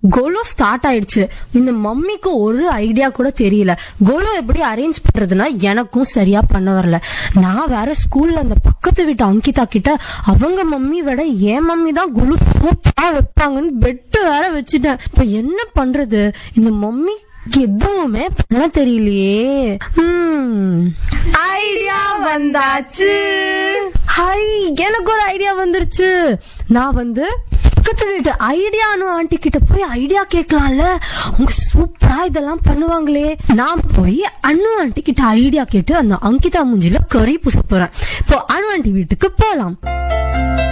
கோலோ ஸ்டார்ட் ஆயிடுச்சு இந்த மம்மிக்கு ஒரு ஐடியா கூட தெரியல கோலோ எப்படி அரேஞ்ச் பண்றதுன்னா எனக்கும் சரியா பண்ண வரல நான் வேற ஸ்கூல்ல அந்த பக்கத்து வீட்டு அங்கிதா கிட்ட அவங்க மம்மி விட என் மம்மி தான் குலு சூப்பரா வைப்பாங்கன்னு பெட்டு வேற வச்சுட்டேன் இப்ப என்ன பண்றது இந்த மம்மி எதுவுமே பண்ண தெரியலையே ஐடியா வந்தாச்சு ஹை எனக்கு ஒரு ஐடியா வந்துருச்சு நான் வந்து பக்கத்து வீட்டு ஐடியானு ஆண்டி கிட்ட போய் ஐடியா கேட்கலாம்ல அவங்க சூப்பரா இதெல்லாம் பண்ணுவாங்களே நான் போய் அனு ஆண்டி கிட்ட ஐடியா கேட்டு அந்த அங்கிதா மூஞ்சில கறி பூச போறேன் இப்போ அனு ஆண்டி வீட்டுக்கு போலாம்